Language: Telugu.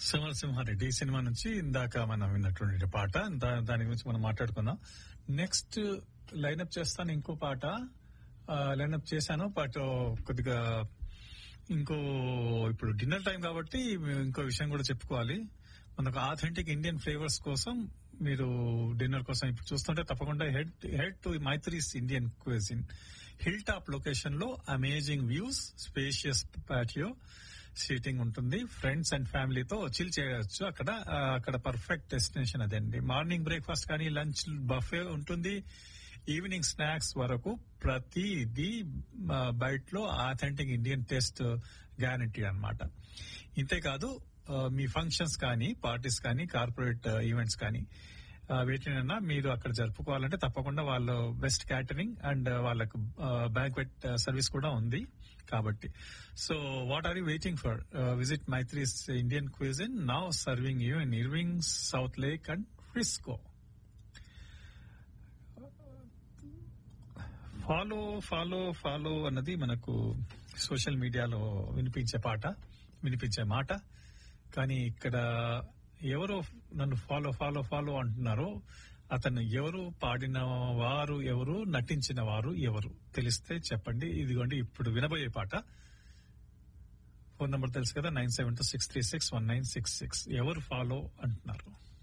సమరసింహారెడ్డి ఈ సినిమా నుంచి ఇందాక మనం విన్నటువంటి పాట దా- దాని గురించి మనం మాట్లాడుకుందాం నెక్స్ట్ లైనప్ చేస్తాను ఇంకో పాట లైనప్ చేశాను బట్ కొద్దిగా ఇంకో ఇప్పుడు డిన్నర్ టైం కాబట్టి ఇంకో విషయం కూడా చెప్పుకోవాలి మనకు ఆథెంటిక్ ఇండియన్ ఫ్లేవర్స్ కోసం మీరు డిన్నర్ కోసం ఇప్పుడు చూస్తుంటే తప్పకుండా head head to Maithri's Indian cuisine hill top location లో amazing views spacious patio seating ఉంటుంది ఫ్రెండ్స్ అండ్ ఫ్యామిలీతో చిల్ చేయవచ్చు అక్కడ ఆ, అక్కడ పర్ఫెక్ట్ డెస్టినేషన్ అదండి మార్నింగ్ బ్రేక్ఫాస్ట్ కానీ లంచ్ బఫే ఉంటుంది ఈవినింగ్ స్నాక్స్ వరకు ప్రతిది బయట లో ఆథెంటిక్ ఇండియన్ టేస్ట్ గ్యారంటీ అన్నమాట ఇంతేకాదు ఆ, మీ ఫంక్షన్స్ కానీ పార్టీస్ కానీ కార్పొరేట్ ఈవెంట్స్ కానీ ఆ, వేటినైనా మీరు అక్కడ జరుపుకోవాలంటే తప్పకుండా వాళ్ళు బెస్ట్ క్యాటరింగ్ అండ్ వాళ్ళకు బ్యాంక్వెట్ సర్వీస్ కూడా ఉంది కాబట్టి so what are you waiting for visit Maithri's Indian cuisine now serving you in Irving Southlake and Frisco follow follow follow అన్నది మనకు సోషల్ మీడియాలో వినిపించే పాట వినిపించే మాట కానీ ఇక్కడ ఎవరో నన్ను ఫాలో ఫాలో ఫాలో అంటున్నారో అతను ఎవరు పాడిన వారు ఎవరు నటించిన వారు ఎవరు తెలిస్తే చెప్పండి ఇదిగోండి ఇప్పుడు వినబోయే పాట ఫోన్ నంబర్ తెలుసు కదా nine seven two six three six one nine six six ఎవరు ఫాలో అంటున్నారు